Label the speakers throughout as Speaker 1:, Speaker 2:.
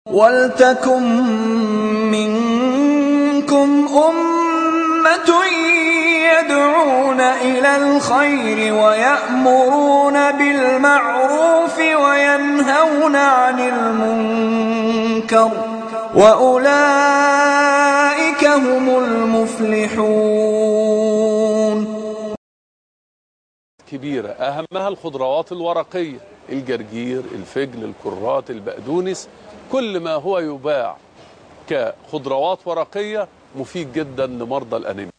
Speaker 1: وَلْتَكُن مِّنكُمْ أُمَّةٌ يَدْعُونَ إِلَى الْخَيْرِ وَيَأْمُرُونَ بِالْمَعْرُوفِ وَيَنْهَوْنَ عَنِ الْمُنكَرِ ۚ وَأُولَٰئِكَ هُمُ الْمُفْلِحُونَ
Speaker 2: كبيرة أهمها الخضروات الورقية الجرجير الفجل الكرات البقدونس كل ما هو يباع كخضروات ورقية مفيد جدا لمرضى الأنيميا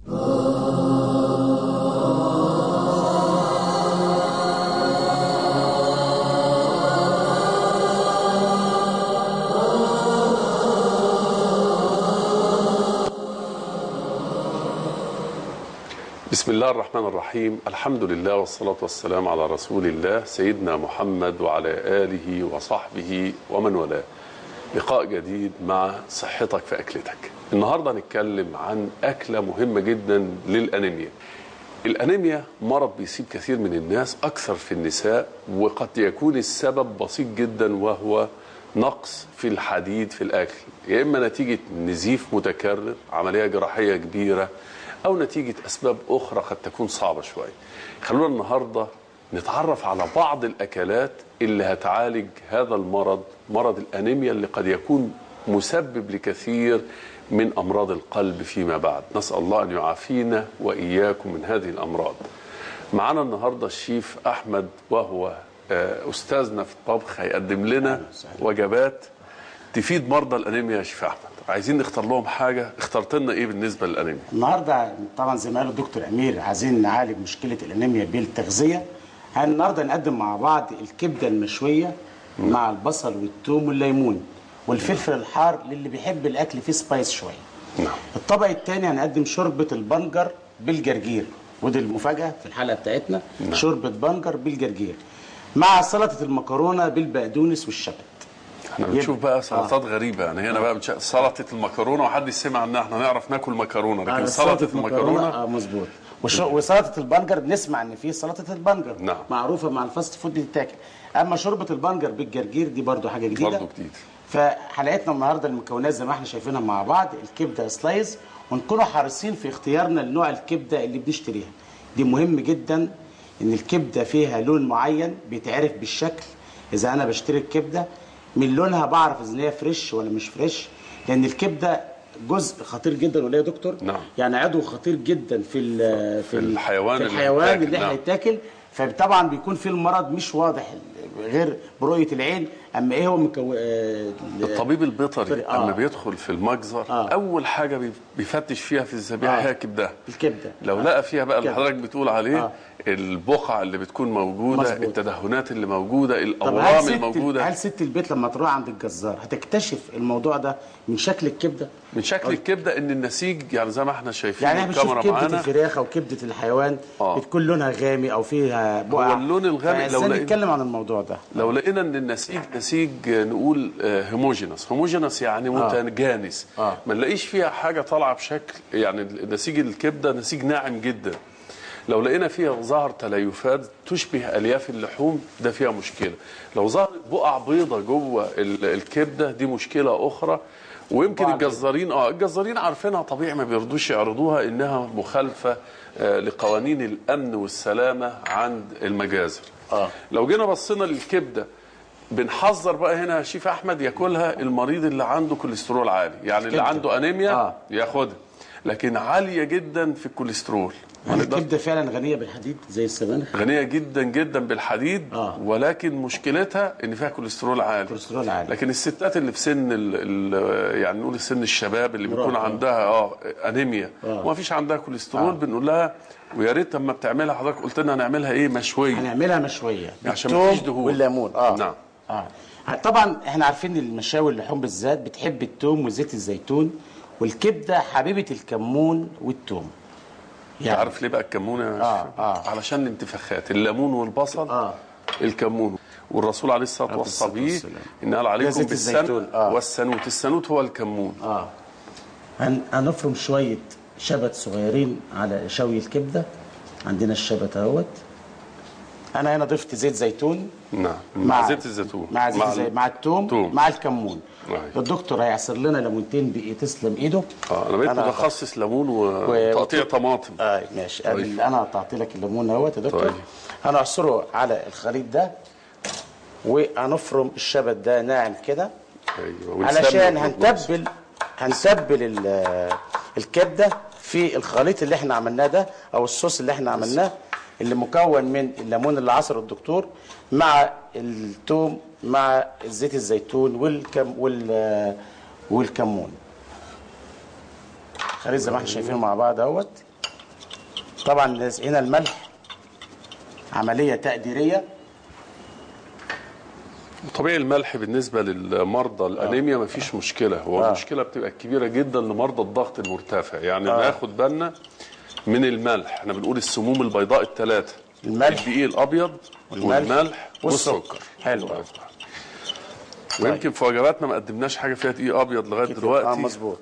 Speaker 2: بسم الله الرحمن الرحيم الحمد لله والصلاة والسلام على رسول الله سيدنا محمد وعلى آله وصحبه ومن والاه لقاء جديد مع صحتك في أكلتك النهاردة هنتكلم عن أكلة مهمة جدا للأنيميا الأنيميا مرض بيصيب كثير من الناس أكثر في النساء وقد يكون السبب بسيط جدا وهو نقص في الحديد في الأكل يا إما نتيجة نزيف متكرر عملية جراحية كبيرة أو نتيجة أسباب أخرى قد تكون صعبة شوية خلونا النهاردة نتعرف على بعض الأكلات اللي هتعالج هذا المرض مرض الأنيميا اللي قد يكون مسبب لكثير من أمراض القلب فيما بعد نسأل الله أن يعافينا وإياكم من هذه الأمراض معنا النهاردة الشيف أحمد وهو آه، أستاذنا في الطبخ هيقدم لنا وجبات تفيد مرضى الأنيميا يا شيف أحمد عايزين نختار لهم حاجة اخترت لنا إيه بالنسبة للأنيميا
Speaker 3: النهارده طبعا زي ما قال الدكتور امير عايزين نعالج مشكله الانيميا بالتغذيه النهارده نقدم مع بعض الكبده المشويه مع البصل والثوم والليمون والفلفل الحار للي بيحب الاكل فيه سبايس شويه
Speaker 2: نعم
Speaker 3: الطبق الثاني هنقدم شوربه البنجر بالجرجير ودي المفاجاه في الحلقه بتاعتنا
Speaker 2: نعم.
Speaker 3: شوربه بنجر بالجرجير مع سلطه المكرونه بالبقدونس والشبت
Speaker 2: احنا بنشوف بقى سلطات غريبة يعني هنا بقى بنش... سلطة المكرونة وحد سمع ان احنا نعرف ناكل مكرونة لكن
Speaker 3: آه،
Speaker 2: سلطة المكرونة
Speaker 3: اه مظبوط وش- وسلطه البنجر بنسمع ان في سلطه البنجر
Speaker 2: نعم.
Speaker 3: معروفه مع الفاست فود بتتاكل اما شوربه البنجر بالجرجير دي برضو حاجه جديده
Speaker 2: برضو جديد.
Speaker 3: فحلقتنا النهارده المكونات زي ما احنا شايفينها مع بعض الكبده سلايز ونكونوا حريصين في اختيارنا لنوع الكبده اللي بنشتريها دي مهم جدا ان الكبده فيها لون معين بيتعرف بالشكل اذا انا بشتري الكبده من لونها بعرف اذا هي فريش ولا مش فريش لان الكبده جزء خطير جدا ولا يا دكتور
Speaker 2: نعم.
Speaker 3: يعني عضو خطير جدا في ال في, ال-
Speaker 2: الحيوان
Speaker 3: في
Speaker 2: اللي
Speaker 3: الحيوان
Speaker 2: هيتاكل،
Speaker 3: اللي احنا
Speaker 2: نعم.
Speaker 3: يتاكل فطبعا بيكون في المرض مش واضح غير برؤيه العين اما ايه هو مكو... آه،
Speaker 2: الطبيب البيطري
Speaker 3: آه.
Speaker 2: لما بيدخل في المجزر
Speaker 3: آه.
Speaker 2: اول حاجة بي- بيفتش فيها في الذبيحة
Speaker 3: آه.
Speaker 2: هي كبدها
Speaker 3: الكبده
Speaker 2: لو لقى فيها بقى اللي
Speaker 3: كبدة.
Speaker 2: حضرتك بتقول عليه
Speaker 3: آه.
Speaker 2: البقع اللي بتكون موجودة
Speaker 3: مظبوط.
Speaker 2: التدهنات اللي موجودة
Speaker 3: طب هل
Speaker 2: الأورام
Speaker 3: ست
Speaker 2: الموجودة
Speaker 3: هل ست البيت لما تروح عند الجزار هتكتشف الموضوع ده من شكل الكبده
Speaker 2: من شكل الكبدة ان النسيج يعني زي ما احنا شايفين
Speaker 3: يعني احنا بنشوف
Speaker 2: الكاميرا
Speaker 3: كبده
Speaker 2: معانا
Speaker 3: الفراخ او كبده الحيوان
Speaker 2: آه.
Speaker 3: بتكون لونها غامق او فيها بقع
Speaker 2: هو اللون الغامق لو
Speaker 3: فإزاي
Speaker 2: لقينا-
Speaker 3: نتكلم عن الموضوع ده
Speaker 2: لو لقينا ان النسيج نسيج نقول هوموجينس هوموجينس يعني متجانس
Speaker 3: آه.
Speaker 2: ما نلاقيش فيها حاجه طالعه بشكل يعني نسيج الكبده نسيج ناعم جدا لو لقينا فيها ظهر تليفات تشبه الياف اللحوم ده فيها مشكله لو ظهرت بقع بيضه جوه ال- الكبده دي مشكله اخرى ويمكن
Speaker 3: بقع
Speaker 2: الجزارين اه الجزارين عارفينها طبيعي ما بيرضوش يعرضوها انها مخالفه آه، لقوانين الامن والسلامه عند المجازر
Speaker 3: آه.
Speaker 2: لو جينا بصينا للكبده بنحذر بقى هنا يا شيف احمد ياكلها المريض اللي عنده كوليسترول عالي يعني اللي
Speaker 3: الكبدة.
Speaker 2: عنده انيميا
Speaker 3: آه.
Speaker 2: ياخدها لكن عاليه جدا في الكوليسترول ما
Speaker 3: يعني
Speaker 2: نقدرش-
Speaker 3: الكبده فعلا غنيه بالحديد زي السبانخ
Speaker 2: غنيه جدا جدا بالحديد
Speaker 3: آه.
Speaker 2: ولكن مشكلتها ان فيها كوليسترول عالي
Speaker 3: كوليسترول عالي.
Speaker 2: لكن الستات اللي في سن ال ال يعني نقول سن الشباب اللي بيكون
Speaker 3: مراهقة.
Speaker 2: عندها اه انيميا
Speaker 3: آه.
Speaker 2: وما فيش عندها كوليسترول بنقول لها ويا ريت لما بتعملها حضرتك قلت لنا هنعملها ايه مشويه
Speaker 3: هنعملها مشويه
Speaker 2: عشان
Speaker 3: بالثوم
Speaker 2: مفيش دهون.
Speaker 3: والليمون اه
Speaker 2: نعم.
Speaker 3: اه طبعا احنا عارفين ان المشاوي اللحوم بالذات بتحب الثوم وزيت الزيتون والكبده حبيبه الكمون والثوم
Speaker 2: انت عارف ليه بقى الكمون يا
Speaker 3: آه،
Speaker 2: شيخ؟
Speaker 3: آه.
Speaker 2: علشان الانتفاخات الليمون والبصل
Speaker 3: آه.
Speaker 2: الكمون والرسول عليه الصلاه
Speaker 3: عليه الصلاة
Speaker 2: والسلام
Speaker 3: والسلام.
Speaker 2: ان قال عليكم
Speaker 3: زيت
Speaker 2: بالسن
Speaker 3: الزيتون، آه.
Speaker 2: والسنوت السنوت هو الكمون
Speaker 3: اه هن... هنفرم شويه شبت صغيرين على شوي الكبده عندنا الشبت اهوت انا هنا ضفت زيت زيتون
Speaker 2: نعم مع, زيت الزيتون
Speaker 3: مع زيت
Speaker 2: ال-
Speaker 3: زي مع التوم
Speaker 2: توم.
Speaker 3: مع الكمون
Speaker 2: أيوة.
Speaker 3: الدكتور هيعصر لنا ليمونتين بايه تسلم ايده
Speaker 2: اه انا بقيت
Speaker 3: أنا-
Speaker 2: متخصص ليمون
Speaker 3: و-
Speaker 2: وتقطيع طماطم
Speaker 3: اه ماشي
Speaker 2: طيب.
Speaker 3: طيب. انا قطعت لك الليمون اهوت يا دكتور
Speaker 2: طيب.
Speaker 3: هنعصره على الخليط ده وهنفرم الشبت ده ناعم كده
Speaker 2: ايوه ونسمي
Speaker 3: علشان
Speaker 2: البطاطس.
Speaker 3: هنتبل هنتبل ال- الكبده في الخليط اللي احنا عملناه ده او الصوص اللي احنا عملناه اللي مكون من الليمون اللي عصره الدكتور مع الثوم مع زيت الزيتون والكم وال والكمون خليط زي ما احنا شايفين مع بعض اهوت طبعا هنا الملح عمليه تقديريه
Speaker 2: طبيعي الملح بالنسبه للمرضى الانيميا مفيش مشكله هو
Speaker 3: آه.
Speaker 2: المشكله بتبقى كبيره جدا لمرضى الضغط المرتفع يعني ناخد بالنا من الملح احنا بنقول السموم البيضاء الثلاثه
Speaker 3: الملح
Speaker 2: الدقيق الابيض والملح
Speaker 3: والسكر.
Speaker 2: والسكر
Speaker 3: حلو.
Speaker 2: الله يفتح. ويمكن في وجباتنا ما قدمناش حاجه فيها دقيق ابيض لغايه
Speaker 3: اه
Speaker 2: دلوقتي
Speaker 3: مظبوط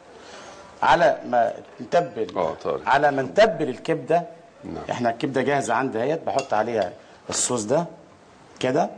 Speaker 3: على ما نتبل
Speaker 2: آه، طيب.
Speaker 3: على ما نتبل الكبده
Speaker 2: نعم.
Speaker 3: احنا الكبده جاهزه عندي اهيت بحط عليها الصوص ده كده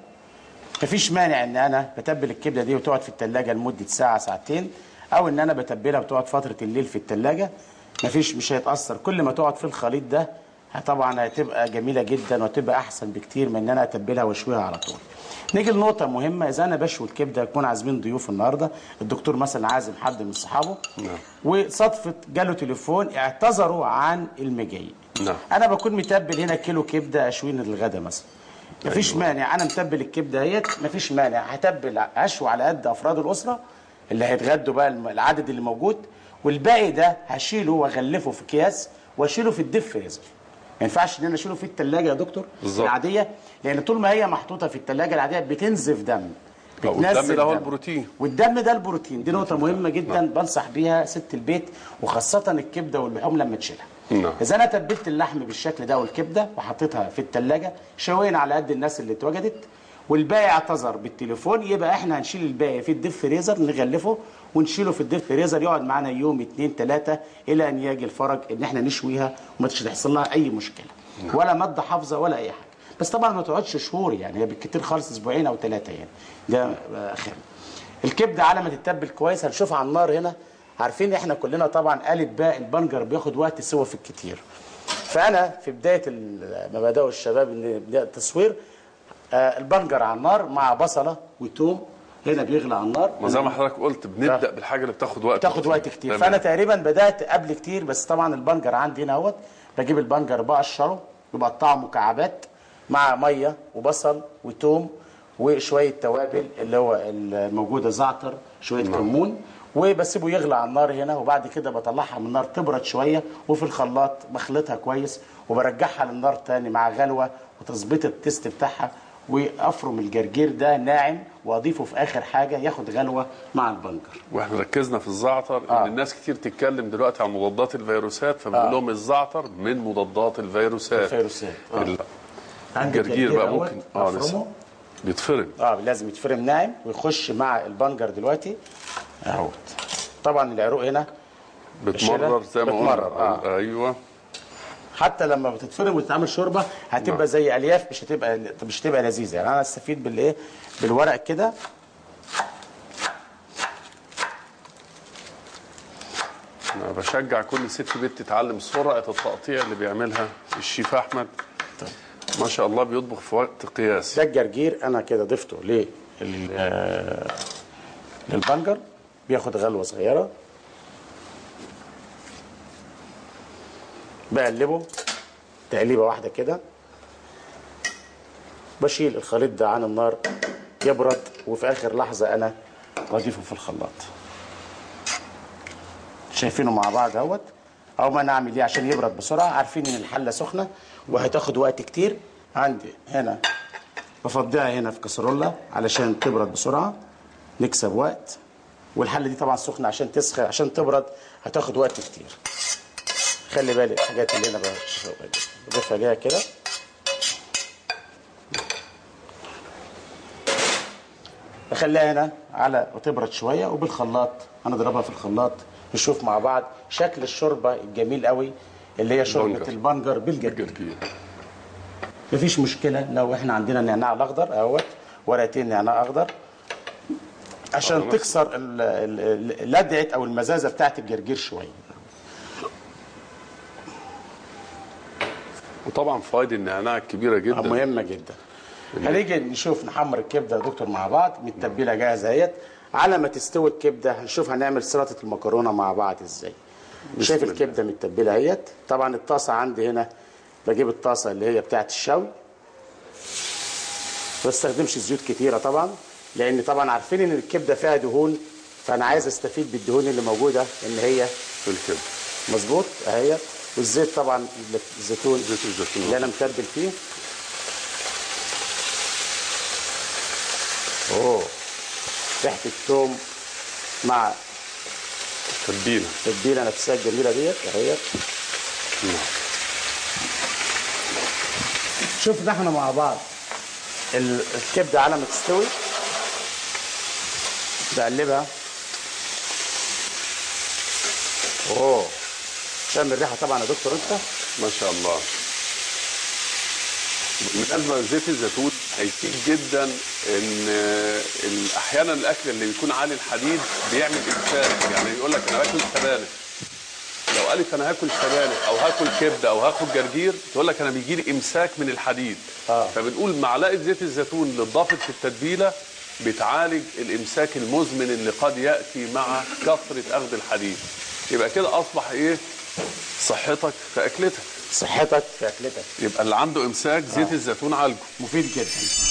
Speaker 3: مفيش مانع ان انا بتبل الكبده دي وتقعد في التلاجة لمده ساعه ساعتين او ان انا بتبلها وتقعد فتره الليل في التلاجة مفيش مش هيتاثر كل ما تقعد في الخليط ده طبعا هتبقى جميله جدا وهتبقى احسن بكتير من ان انا اتبلها واشويها على طول نيجي لنقطة مهمة إذا أنا بشوي الكبدة يكون عازمين ضيوف النهاردة الدكتور مثلا عازم حد من صحابه
Speaker 2: نعم.
Speaker 3: وصدفة جاله تليفون اعتذروا عن المجي
Speaker 2: نعم.
Speaker 3: أنا بكون متبل هنا كيلو كبدة أشويه للغدا مثلا مفيش
Speaker 2: أيوة.
Speaker 3: مانع أنا متبل الكبدة اهيت مفيش مانع هتبل أشوي على قد أفراد الأسرة اللي هيتغدوا بقى الم- العدد اللي موجود والباقي ده هشيله واغلفه في اكياس واشيله في الديب فريزر ما ينفعش ان انا اشيله في الثلاجه يا دكتور
Speaker 2: بالظبط.
Speaker 3: العاديه لان طول ما هي محطوطه في الثلاجه العاديه بتنزف دم
Speaker 2: آه، والدم
Speaker 3: بتنزل
Speaker 2: ده هو
Speaker 3: دم.
Speaker 2: البروتين.
Speaker 3: والدم ده البروتين دي نقطه مهمه جدا بنصح بيها ست البيت وخاصه الكبده واللحوم لما تشيلها
Speaker 2: نعم.
Speaker 3: اذا انا تبلت اللحم بالشكل ده والكبده وحطيتها في الثلاجه شوينا على قد الناس اللي اتوجدت والباقي اعتذر بالتليفون يبقى احنا هنشيل الباقي في الديب فريزر نغلفه ونشيله في الديب فريزر يقعد معانا يوم اتنين تلاته الى ان يجي الفرج ان احنا نشويها وما تحصل لها اي مشكله ولا ماده حافظه ولا اي حاجه بس طبعا ما تقعدش شهور يعني هي بالكتير خالص اسبوعين او ثلاثه يعني ده اخر الكبده على ما تتبل كويس هنشوفها على النار هنا عارفين احنا كلنا طبعا قالب باء البنجر بياخد وقت سوا في الكتير فانا في بدايه ال- ما بداوا الشباب ان بدايه التصوير آه، البنجر على النار مع بصله وتوم هنا بيغلى على النار
Speaker 2: ما زي ما حضرتك قلت بنبدا
Speaker 3: آه.
Speaker 2: بالحاجه اللي بتاخد وقت
Speaker 3: بتاخد وقت كتير
Speaker 2: تمام.
Speaker 3: فانا تقريبا بدات قبل كتير بس طبعا البنجر عندي هنا اهوت بجيب البنجر بقشره وبقطعه مكعبات مع ميه وبصل وتوم وشويه توابل اللي هو الموجوده زعتر شويه كمون وبسيبه يغلى على النار هنا وبعد كده بطلعها من النار تبرد شويه وفي الخلاط بخلطها كويس وبرجعها للنار تاني مع غلوه وتظبيط التست بتاعها وافرم الجرجير ده ناعم واضيفه في اخر حاجه ياخد غلوه مع البنجر
Speaker 2: واحنا ركزنا في الزعتر
Speaker 3: آه.
Speaker 2: ان الناس كتير تتكلم دلوقتي عن مضادات الفيروسات فبنقول
Speaker 3: آه.
Speaker 2: لهم الزعتر من مضادات الفيروسات
Speaker 3: الفيروسات، آه.
Speaker 2: ال-
Speaker 3: عندي
Speaker 2: الجرجير بقى
Speaker 3: اهوت
Speaker 2: ممكن اه
Speaker 3: أفرمه.
Speaker 2: لسه بيتفرم
Speaker 3: اه لازم يتفرم ناعم ويخش مع البنجر دلوقتي اهوت طبعا العروق هنا
Speaker 2: بتمرر زي ما
Speaker 3: بتمرر،
Speaker 2: قلنا
Speaker 3: آه.
Speaker 2: ايوه
Speaker 3: حتى لما بتتفرم وتتعمل شوربه هتبقى
Speaker 2: نعم.
Speaker 3: زي الياف مش هتبقى مش هتبقى لذيذه يعني انا استفيد بالايه بالورق كده
Speaker 2: انا بشجع كل ست بيت تتعلم سرعه التقطيع اللي بيعملها الشيف احمد ما شاء الله بيطبخ في وقت قياسي
Speaker 3: ده الجرجير انا كده ضفته ليه ال- آه، للبنجر بياخد غلوه صغيره بقلبه تقليبه واحده كده بشيل الخليط ده عن النار يبرد وفي اخر لحظه انا بضيفه في الخلاط شايفينه مع بعض اهوت او ما نعمل ايه عشان يبرد بسرعه عارفين ان الحله سخنه وهتاخد وقت كتير عندي هنا بفضيها هنا في كسرولة علشان تبرد بسرعه نكسب وقت والحله دي طبعا سخنه عشان تسخن عشان تبرد هتاخد وقت كتير خلي بالي الحاجات اللي انا بضيفها عليها كده نخليها هنا على وتبرد شويه وبالخلاط هنضربها في الخلاط نشوف مع بعض شكل الشوربه الجميل قوي اللي هي شوربه
Speaker 2: بنجر.
Speaker 3: البنجر بالجرجير
Speaker 2: الجرجير
Speaker 3: مفيش مشكله لو احنا عندنا نعناع الاخضر اهوت ورقتين نعناع اخضر عشان
Speaker 2: آه، نفس-
Speaker 3: تكسر ال- ال- ال- لدعه او المزازه بتاعت الجرجير شويه
Speaker 2: وطبعا فوائد النعناع كبيره
Speaker 3: آه،
Speaker 2: جدا
Speaker 3: مهمه جدا هنيجي نشوف نحمر الكبده يا دكتور مع بعض متبله جاهزه اهيت على ما تستوي الكبده هنشوف هنعمل سلطه المكرونه مع بعض ازاي شايف
Speaker 2: الله.
Speaker 3: الكبده متبله اهيت طبعا الطاسه عندي هنا بجيب الطاسه اللي هي بتاعت الشوي ما بستخدمش زيوت كتيره طبعا لان طبعا عارفين ان الكبده فيها دهون فانا عايز استفيد بالدهون اللي موجوده ان هي
Speaker 2: في الكبده
Speaker 3: مظبوط اهي والزيت طبعا الزيتون
Speaker 2: زيت الزيتون.
Speaker 3: اللي انا متبل فيه اوه ريحه الثوم مع
Speaker 2: تتبيله
Speaker 3: التتبيله نفسها الجميله ديت اهي
Speaker 2: نعم.
Speaker 3: شفنا احنا مع بعض ال- الكبده على ما تستوي بقلبها اوه شم الريحه طبعا يا دكتور انت
Speaker 2: ما شاء الله بالنسبه لزيت الزيتون هيفيد جدا ان ال- احيانا الاكل اللي بيكون عالي الحديد بيعمل امساك يعني يقول لك انا باكل سبانخ لو قالت انا هاكل سبانخ او هاكل كبده او هاكل جرجير تقول لك انا بيجي لي امساك من الحديد
Speaker 3: آه.
Speaker 2: فبنقول معلقه زيت الزيتون اللي اتضافت في التتبيله بتعالج الامساك المزمن اللي قد ياتي مع كثره اخذ الحديد يبقى كده اصبح ايه صحتك في اكلتك
Speaker 3: صحتك في اكلتك
Speaker 2: يبقى اللي عنده امساك زيت الزيتون عالجه
Speaker 3: مفيد جدا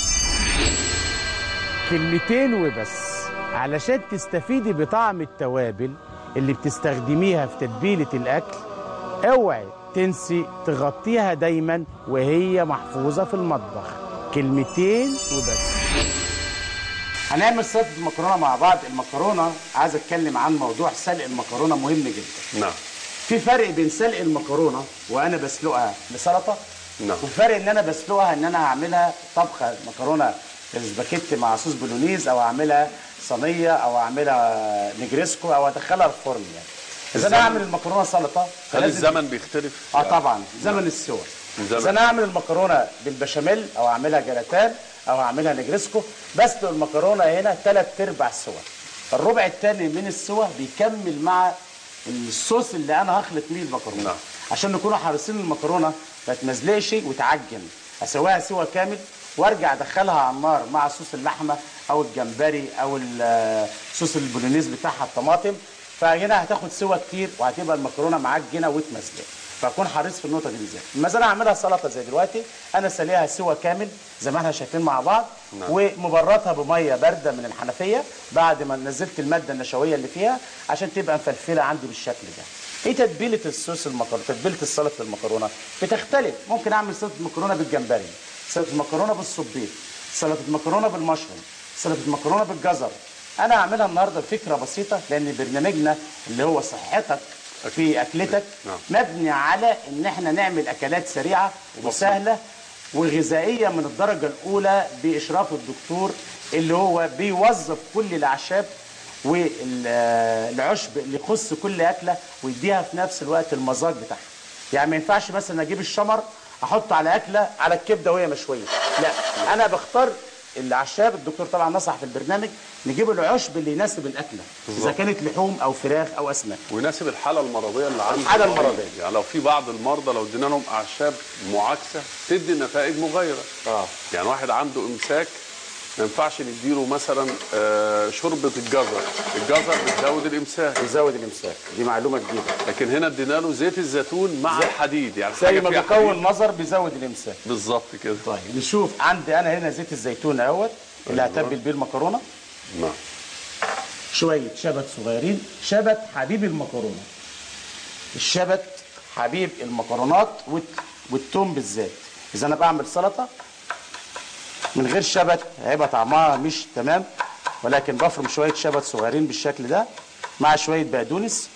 Speaker 3: كلمتين وبس علشان تستفيدي بطعم التوابل اللي بتستخدميها في تتبيلة الأكل اوعي تنسي تغطيها دايما وهي محفوظة في المطبخ كلمتين وبس هنعمل سلطة المكرونة مع بعض المكرونة عايز اتكلم عن موضوع سلق المكرونة مهم جدا
Speaker 2: نعم
Speaker 3: في فرق بين سلق المكرونة وانا بسلقها لسلطة
Speaker 2: نعم.
Speaker 3: وفرق ان انا بسلقها ان انا هعملها طبخه مكرونه سباكيتي مع صوص بولونيز او اعملها صينيه او اعملها نجريسكو او ادخلها الفرن يعني اذا
Speaker 2: الزمن-
Speaker 3: انا اعمل المكرونه سلطه
Speaker 2: هل
Speaker 3: فلازم-
Speaker 2: الزمن بيختلف؟
Speaker 3: اه طبعا زمن السوى
Speaker 2: الزمن.
Speaker 3: اذا انا اعمل المكرونه بالبشاميل او اعملها جراتان او اعملها نجريسكو بسلق المكرونه هنا ثلاث ارباع سوا الربع الثاني من السوا بيكمل مع الصوص اللي انا هخلط بيه المكرونه
Speaker 2: نعم.
Speaker 3: عشان نكون حريصين المكرونه ما تمزلقش وتعجن اسويها سوا كامل وارجع ادخلها على النار مع صوص اللحمه او الجمبري او ال- صوص البولونيز بتاعها الطماطم فهنا هتاخد سوا كتير وهتبقى المكرونه معجنه وتمزلق فاكون حريص في النقطه دي بالذات اما انا اعملها سلطه زي دلوقتي انا سليها سوا كامل زي ما احنا شايفين مع بعض
Speaker 2: نعم.
Speaker 3: ومبردها بميه بارده من الحنفيه بعد ما نزلت الماده النشويه اللي فيها عشان تبقى مفلفله عندي بالشكل ده ايه تتبيله الصوص المكرونه تتبيله السلطه المكرونه بتختلف ممكن اعمل سلطه مكرونه بالجمبري سلطه مكرونه بالصبيط سلطه مكرونه بالمشروم سلطه مكرونه بالجزر انا هعملها النهارده بفكره بسيطه لان برنامجنا اللي هو صحتك في اكلتك
Speaker 2: نعم.
Speaker 3: مبني على ان احنا نعمل اكلات سريعه وسهله وغذائيه من الدرجه الاولى باشراف الدكتور اللي هو بيوظف كل الاعشاب والعشب اللي يخص كل اكله ويديها في نفس الوقت المذاق بتاعها يعني ما ينفعش مثلا اجيب الشمر احطه على اكله على الكبده وهي مشويه لا انا بختار الاعشاب الدكتور طبعا نصح في البرنامج نجيب العشب اللي يناسب الاكله اذا
Speaker 2: بالظبط.
Speaker 3: كانت لحوم او فراخ او اسماك
Speaker 2: ويناسب الحاله المرضيه اللي عنده
Speaker 3: الحالة المرضية.
Speaker 2: يعني لو في بعض المرضى لو ادينا لهم اعشاب معاكسه تدي نتائج مغايره
Speaker 3: اه
Speaker 2: يعني واحد عنده امساك ما ينفعش نديله مثلا آه، شوربه الجزر الجزر بتزود الامساك
Speaker 3: يزود الامساك دي معلومه جديده
Speaker 2: لكن هنا ادينا له زيت الزيتون مع
Speaker 3: زي-
Speaker 2: الحديد يعني
Speaker 3: زي
Speaker 2: حاجه
Speaker 3: ما
Speaker 2: فيها
Speaker 3: بيكون
Speaker 2: حديد
Speaker 3: نظر بيزود الامساك
Speaker 2: بالظبط كده
Speaker 3: طيب نشوف عندي انا هنا زيت الزيتون اهوت اللي
Speaker 2: أيوة.
Speaker 3: هتبل بيه المكرونه
Speaker 2: نعم
Speaker 3: شويه شبت صغيرين شبت حبيب المكرونه الشبت حبيب المكرونات والت- والثوم بالذات اذا انا بعمل سلطه من غير شبت هيبقى طعمها مش تمام ولكن بفرم شويه شبت صغيرين بالشكل ده مع شويه بقدونس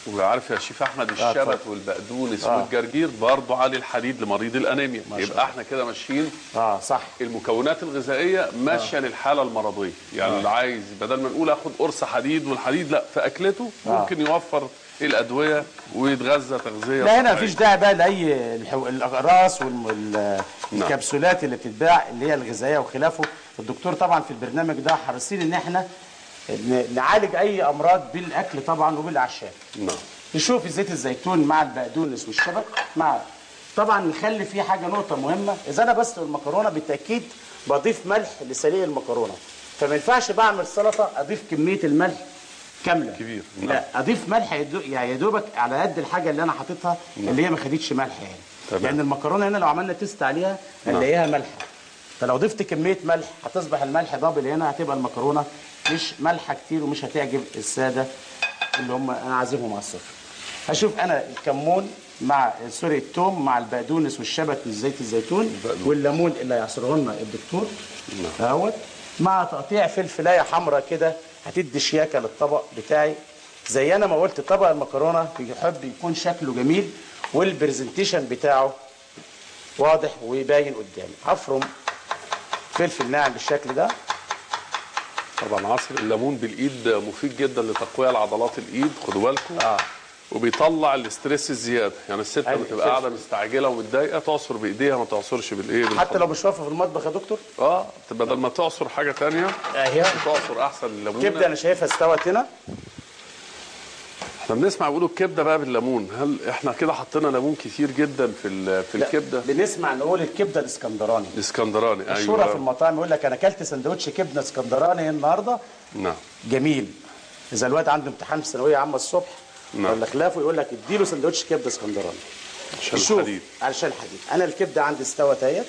Speaker 2: وعارف يا شيف احمد الشبت
Speaker 3: اتفضل.
Speaker 2: والبقدونس
Speaker 3: آه.
Speaker 2: والجرجير برضه عالي الحديد لمريض الانيميا
Speaker 3: ما شاء
Speaker 2: يبقى احنا كده ماشيين
Speaker 3: اه صح
Speaker 2: المكونات الغذائيه ماشيه للحاله المرضيه يعني اللي عايز بدل ما نقول اخد قرص حديد والحديد لا في اكلته
Speaker 3: آه.
Speaker 2: ممكن يوفر الادويه ويتغذى تغذيه
Speaker 3: لا هنا
Speaker 2: طبيعية.
Speaker 3: مفيش داعي بقى لاي الحو- الاقراص والكبسولات اللي بتتباع اللي هي الغذائيه وخلافه الدكتور طبعا في البرنامج ده حريصين ان احنا ن- نعالج اي امراض بالاكل طبعا وبالاعشاب
Speaker 2: نعم
Speaker 3: نشوف زيت الزيتون مع البقدونس والشبت مع طبعا نخلي فيه حاجه نقطه مهمه اذا انا بسلق المكرونه بالتاكيد بضيف ملح لسليق المكرونه فما ينفعش بعمل سلطه اضيف كميه الملح كامله
Speaker 2: كبير، نعم.
Speaker 3: لا اضيف ملح يدو يعني يا دوبك على قد الحاجه اللي انا حاططها اللي هي ما خدتش ملح يعني
Speaker 2: تمام.
Speaker 3: لان المكرونه هنا لو عملنا تيست عليها هنلاقيها ملح فلو ضفت كميه ملح هتصبح الملح دبل هنا هتبقى المكرونه مش مالحه كتير ومش هتعجب الساده اللي هم انا عازمهم على الصفر هشوف انا الكمون مع سوري التوم مع البقدونس والشبت والزيت الزيتون
Speaker 2: البقدونس.
Speaker 3: والليمون اللي هيعصره لنا الدكتور اهوت مع تقطيع فلفلايه حمراء كده هتدي شياكه للطبق بتاعي زي انا ما قلت طبق المكرونه بيحب يكون شكله جميل والبرزنتيشن بتاعه واضح وباين قدامي هفرم فلفل ناعم بالشكل ده
Speaker 2: طبعا عصر الليمون بالايد مفيد جدا لتقويه لعضلات الايد خدوا بالكم
Speaker 3: اه
Speaker 2: وبيطلع الاستريس الزياده يعني الست
Speaker 3: أيوة،
Speaker 2: لما تبقى
Speaker 3: الفلفل.
Speaker 2: قاعده مستعجله ومتضايقه تعصر بايديها ما تعصرش بالايه
Speaker 3: حتى
Speaker 2: بالخلاط.
Speaker 3: لو مش واقفه في المطبخ يا دكتور
Speaker 2: اه بدل ما تعصر حاجه تانية
Speaker 3: اهي
Speaker 2: تعصر احسن الليمون
Speaker 3: كبده انا شايفها استوت هنا
Speaker 2: احنا بنسمع بيقولوا الكبده بقى بالليمون هل احنا كده حطينا ليمون كتير جدا في ال- في
Speaker 3: لا،
Speaker 2: الكبده
Speaker 3: بنسمع نقول الكبده الاسكندراني
Speaker 2: الاسكندراني
Speaker 3: مشهوره في
Speaker 2: ايوه
Speaker 3: المطاعم يقول لك انا اكلت سندوتش كبده اسكندراني النهارده
Speaker 2: نعم
Speaker 3: جميل اذا الواد عنده امتحان في ثانويه عامه الصبح
Speaker 2: نعم.
Speaker 3: ولا خلافه يقول لك اديله سندوتش كبده اسكندراني
Speaker 2: عشان
Speaker 3: شوف،
Speaker 2: الحديد
Speaker 3: علشان الحديد انا الكبده عندي استوت اهيت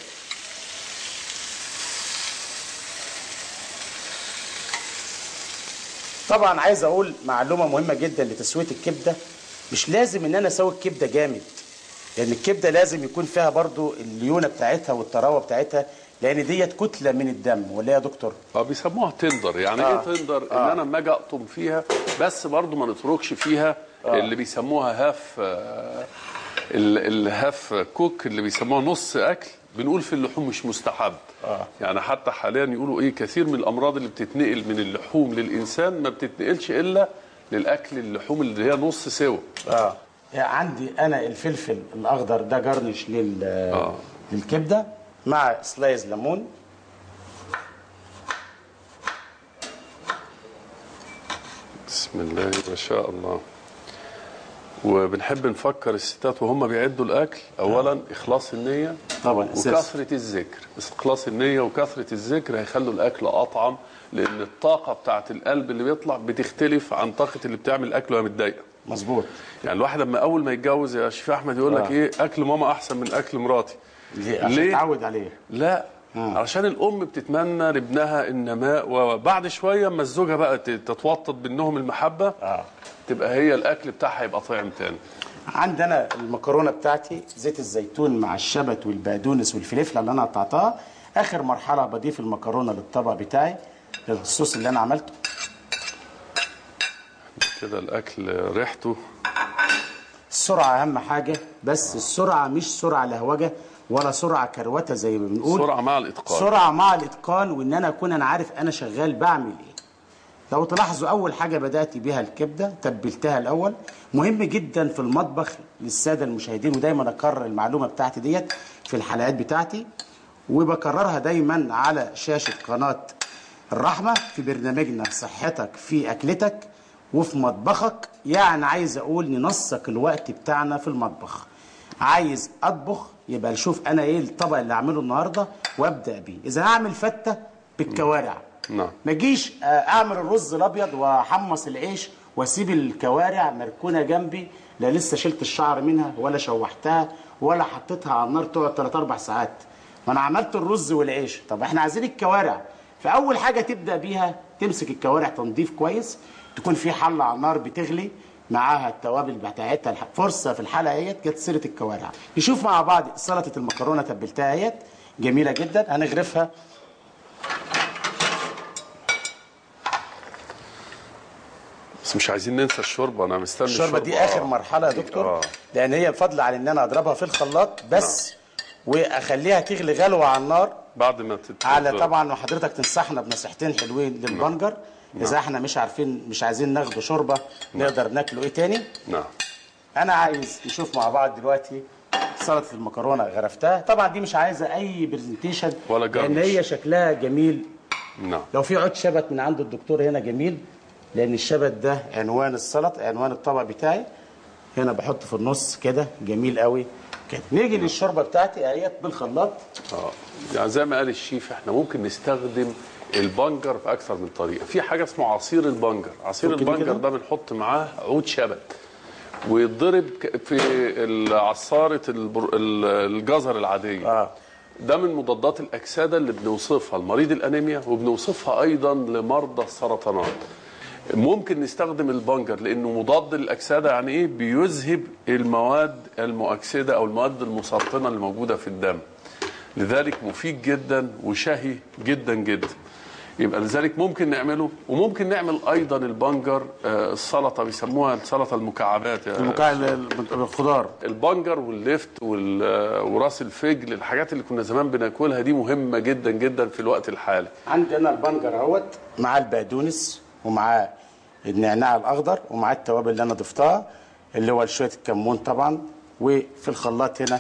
Speaker 3: طبعا عايز اقول معلومه مهمه جدا لتسويه الكبده مش لازم ان انا اسوي الكبده جامد لان الكبده لازم يكون فيها برضو الليونه بتاعتها والطراوه بتاعتها لان ديت كتله من الدم ولا إيه يا دكتور
Speaker 2: اه بيسموها تندر يعني
Speaker 3: آه.
Speaker 2: ايه تندر ان
Speaker 3: آه.
Speaker 2: انا لما اجي اقطم فيها بس برضو ما نتركش فيها اللي بيسموها هاف آه، ال- الهاف كوك اللي بيسموها نص اكل بنقول في اللحوم مش مستحب
Speaker 3: آه.
Speaker 2: يعني حتى حاليا يقولوا ايه كثير من الامراض اللي بتتنقل من اللحوم للانسان ما بتتنقلش الا للاكل اللحوم اللي هي نص سوا
Speaker 3: اه يعني عندي انا الفلفل الاخضر ده جرنش لل
Speaker 2: آه.
Speaker 3: للكبده مع سلايز ليمون
Speaker 2: بسم الله ما شاء الله وبنحب نفكر الستات وهم بيعدوا الاكل اولا اخلاص النيه
Speaker 3: طبعا اساس
Speaker 2: وكثره الذكر اخلاص النيه وكثره الذكر هيخلوا الاكل اطعم لان الطاقه بتاعت القلب اللي بيطلع بتختلف عن طاقه اللي بتعمل الاكل وهي متضايقه
Speaker 3: مظبوط
Speaker 2: يعني الواحد لما اول ما يتجوز يا شيخ احمد يقول لك
Speaker 3: آه.
Speaker 2: ايه اكل ماما احسن من اكل مراتي
Speaker 3: ليه عشان
Speaker 2: ليه؟
Speaker 3: اتعود عليه
Speaker 2: لا
Speaker 3: آه.
Speaker 2: علشان الام بتتمنى لابنها النماء وبعد شويه اما الزوجه بقى تت- تتوطد منهم المحبه
Speaker 3: اه
Speaker 2: تبقى هي الاكل بتاعها يبقى طعم تاني
Speaker 3: عندنا المكرونه بتاعتي زيت الزيتون مع الشبت والبقدونس والفلفله اللي انا قطعتها اخر مرحله بضيف المكرونه للطبق بتاعي الصوص اللي انا عملته
Speaker 2: كده الاكل ريحته
Speaker 3: السرعه اهم حاجه بس السرعه مش سرعه لهوجه ولا سرعه كروته زي ما بنقول
Speaker 2: سرعه مع الاتقان
Speaker 3: سرعه مع الاتقان وان انا اكون انا عارف انا شغال بعمل ايه لو تلاحظوا اول حاجه بدات بيها الكبده تبلتها الاول مهم جدا في المطبخ للساده المشاهدين ودايما اكرر المعلومه بتاعتي ديت في الحلقات بتاعتي وبكررها دايما على شاشه قناه الرحمه في برنامجنا صحتك في اكلتك وفي مطبخك يعني عايز اقول ننسق الوقت بتاعنا في المطبخ عايز اطبخ يبقى نشوف انا ايه الطبق اللي اعمله النهارده وابدا بيه اذا هعمل فته بالكوارع
Speaker 2: نعم
Speaker 3: ما اجيش آه، اعمل الرز الابيض واحمص العيش واسيب الكوارع مركونه جنبي لا لسه شلت الشعر منها ولا شوحتها ولا حطيتها على النار تقعد 3 4 ساعات ما انا عملت الرز والعيش طب احنا عايزين الكوارع فاول حاجه تبدا بيها تمسك الكوارع تنظيف كويس تكون في حله على النار بتغلي معاها التوابل بتاعتها الح- فرصه في الحلقه اهيت جت سيره الكوارع نشوف مع بعض سلطه المكرونه تبلتها اهيت جميله جدا هنغرفها
Speaker 2: بس مش عايزين ننسى الشوربه انا مستني
Speaker 3: الشوربه دي اخر مرحله يا دكتور
Speaker 2: آه.
Speaker 3: لان هي الفضل على ان انا اضربها في الخلاط بس واخليها تغلي غلوه على النار
Speaker 2: بعد ما تت...
Speaker 3: على طبعا وحضرتك تنصحنا بنصيحتين حلوين للبنجر اذا احنا مش عارفين مش عايزين ناخده شوربه نقدر ناكله ايه تاني
Speaker 2: نعم
Speaker 3: انا عايز نشوف مع بعض دلوقتي سلطه المكرونه غرفتها طبعا دي مش عايزه اي برزنتيشن
Speaker 2: ولا
Speaker 3: لان
Speaker 2: جرنش.
Speaker 3: هي شكلها جميل
Speaker 2: نعم
Speaker 3: لو في عود شبت من عند الدكتور هنا جميل لان الشبت ده عنوان السلطه عنوان الطبق بتاعي هنا بحطه في النص كده جميل قوي كده نيجي للشوربه بتاعتي اهيت بالخلاط
Speaker 2: اه يعني زي ما قال الشيف احنا ممكن نستخدم البنجر في اكثر من طريقه في حاجه اسمه عصير البنجر عصير
Speaker 3: ممكن
Speaker 2: البنجر
Speaker 3: كده؟
Speaker 2: ده بنحط معاه عود شبت ويتضرب ك- في عصاره البر- ال- الجزر العاديه
Speaker 3: اه
Speaker 2: ده من مضادات الاكسده اللي بنوصفها لمريض الانيميا وبنوصفها ايضا لمرضى السرطانات ممكن نستخدم البنجر لانه مضاد للاكسده يعني ايه بيذهب المواد المؤكسده او المواد المسرطنه اللي موجوده في الدم لذلك مفيد جدا وشهي جدا جدا يبقى لذلك ممكن نعمله وممكن نعمل ايضا البنجر آه، السلطه بيسموها السلطه المكعبات يعني
Speaker 3: المكع الخضار
Speaker 2: البنجر والليفت وال- وراس الفجل الحاجات اللي كنا زمان بناكلها دي مهمه جدا جدا في الوقت الحالي
Speaker 3: عندي انا البنجر اهوت مع البقدونس ومعاه النعناع الاخضر ومعاه التوابل اللي انا ضفتها اللي هو شويه الكمون طبعا وفي الخلاط هنا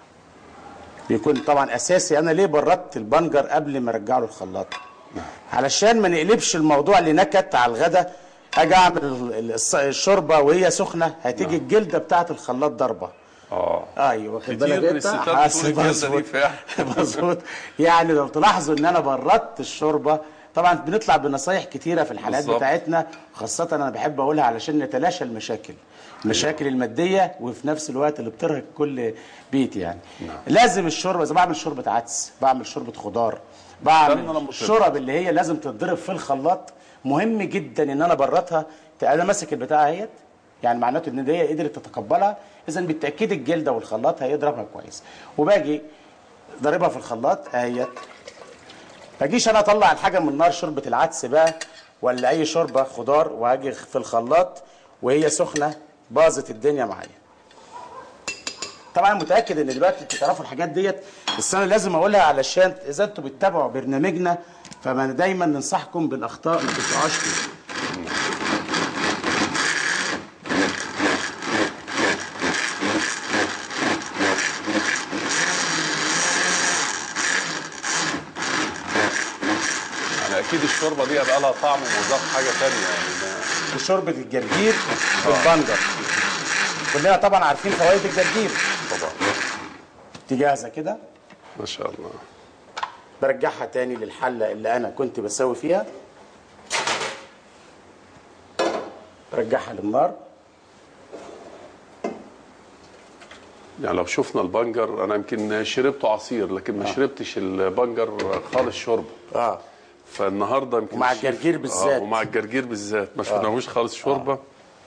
Speaker 3: بيكون طبعا اساسي انا ليه بردت البنجر قبل ما ارجعه الخلاط علشان ما نقلبش الموضوع لنكت على الغدا اجي اعمل ال- الص- الشوربه وهي سخنه هتيجي الجلده بتاعه الخلاط ضربه
Speaker 2: اه
Speaker 3: ايوه واخد
Speaker 2: كتير
Speaker 3: بالك
Speaker 2: من
Speaker 3: انت
Speaker 2: الستات بتقول
Speaker 3: حاسس
Speaker 2: الجلدة دي
Speaker 3: مظبوط.
Speaker 2: فعلا.
Speaker 3: مظبوط يعني لو تلاحظوا ان انا بردت الشوربه طبعا بنطلع بنصايح كتيره في الحلقات
Speaker 2: بالظبط.
Speaker 3: بتاعتنا خاصه انا بحب اقولها علشان نتلاشى المشاكل المشاكل الماديه وفي نفس الوقت اللي بترهق كل بيت يعني لازم الشوربه اذا بعمل شوربه عدس بعمل شوربه خضار
Speaker 2: استنى لما
Speaker 3: بعمل
Speaker 2: تضرب.
Speaker 3: الشرب اللي هي لازم تتضرب في الخلاط مهم جدا ان انا بردها انا ماسك البتاعه اهيت يعني معناته ان هي قدرت تتقبلها اذا بالتاكيد الجلده والخلاط هيضربها كويس وباجي ضاربها في الخلاط اهيت ما اجيش انا اطلع الحاجه من النار شوربه العدس بقى ولا اي شوربه خضار وهاجي في الخلاط وهي سخنه باظت الدنيا معايا طبعا متاكد ان دلوقتي انتوا تعرفوا الحاجات ديت بس انا لازم اقولها علشان اذا انتوا بتتابعوا برنامجنا فما دايما ننصحكم بالاخطاء ما تقعوش فيها
Speaker 2: يعني اكيد الشوربه دي هيبقى لها طعم ومذاق حاجه ثانيه يعني ما-
Speaker 3: وشوربه الجرجير بالبنجر كلنا طبعا عارفين فوائد الجرجير
Speaker 2: طبعا
Speaker 3: دي جاهزه كده
Speaker 2: ما شاء الله
Speaker 3: برجعها تاني للحله اللي انا كنت بسوي فيها برجعها للنار
Speaker 2: يعني لو شفنا البنجر انا يمكن شربته عصير لكن ما شربتش البنجر خالص شوربه
Speaker 3: اه
Speaker 2: فالنهارده يمكن
Speaker 3: ومع
Speaker 2: الشيف-
Speaker 3: الجرجير بالذات.
Speaker 2: آه ومع الجرجير بالذات ما شفناهوش خالص شوربه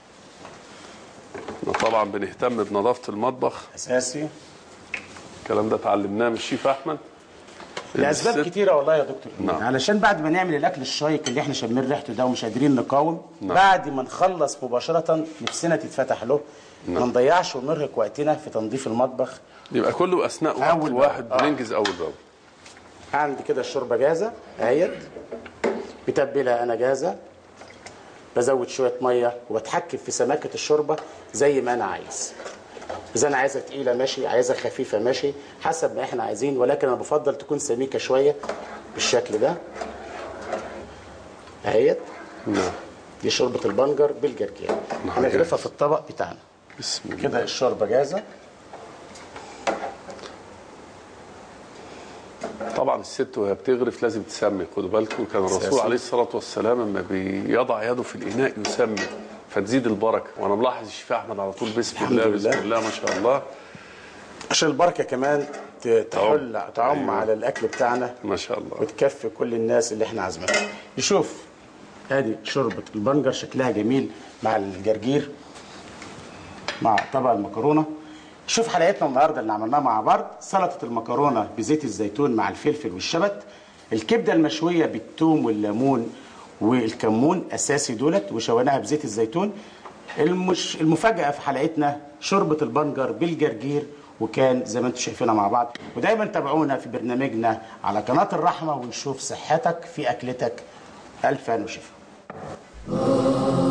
Speaker 2: احنا طبعا بنهتم بنظافه المطبخ
Speaker 3: اساسي
Speaker 2: الكلام ده اتعلمناه من الشيف احمد
Speaker 3: لاسباب
Speaker 2: الست-
Speaker 3: كتيره والله يا دكتور
Speaker 2: نعم.
Speaker 3: علشان بعد ما نعمل الاكل الشايق اللي احنا شامين ريحته ده ومش قادرين نقاوم
Speaker 2: نعم.
Speaker 3: بعد ما نخلص مباشره نفسنا تتفتح له ما نضيعش ونرهق وقتنا في تنظيف المطبخ
Speaker 2: يبقى كله اثناء وقت
Speaker 3: أول
Speaker 2: واحد
Speaker 3: بقى. آه.
Speaker 2: بننجز اول باول
Speaker 3: عندي كده الشوربه جاهزه اهيت متبلها انا جاهزه بزود شويه ميه وبتحكم في سماكه الشوربه زي ما انا عايز اذا انا عايزها تقيله ماشي عايزها خفيفه ماشي حسب ما احنا عايزين ولكن انا بفضل تكون سميكه شويه بالشكل ده اهيت
Speaker 2: نعم
Speaker 3: دي شوربه البنجر بالجرجير
Speaker 2: نعم،
Speaker 3: هنغرفها
Speaker 2: جاهز.
Speaker 3: في الطبق بتاعنا
Speaker 2: بسم الله
Speaker 3: كده الشوربه جاهزه
Speaker 2: طبعا الست وهي بتغرف لازم تسمي خدوا بالكم كان الرسول
Speaker 3: أساسي.
Speaker 2: عليه الصلاه والسلام لما بيضع يده في الاناء يسمي فتزيد البركه وانا ملاحظ الشيف احمد على طول بسم
Speaker 3: الحمد
Speaker 2: الله
Speaker 3: لله.
Speaker 2: بسم الله ما شاء الله
Speaker 3: عشان البركه كمان ت- تحل تعم
Speaker 2: أيوة.
Speaker 3: على الاكل بتاعنا
Speaker 2: ما شاء الله
Speaker 3: وتكفي كل الناس اللي احنا عازمينها نشوف ادي شوربه البنجر شكلها جميل مع الجرجير مع طبق المكرونه شوف حلقتنا النهارده اللي عملناها مع بعض سلطه المكرونه بزيت الزيتون مع الفلفل والشبت الكبده المشويه بالثوم والليمون والكمون اساسي دولت وشويناها بزيت الزيتون المش المفاجاه في حلقتنا شوربه البنجر بالجرجير وكان زي ما انتم شايفينها مع بعض ودايما تابعونا في برنامجنا على قناه الرحمه ونشوف صحتك في اكلتك الف هنا وشفا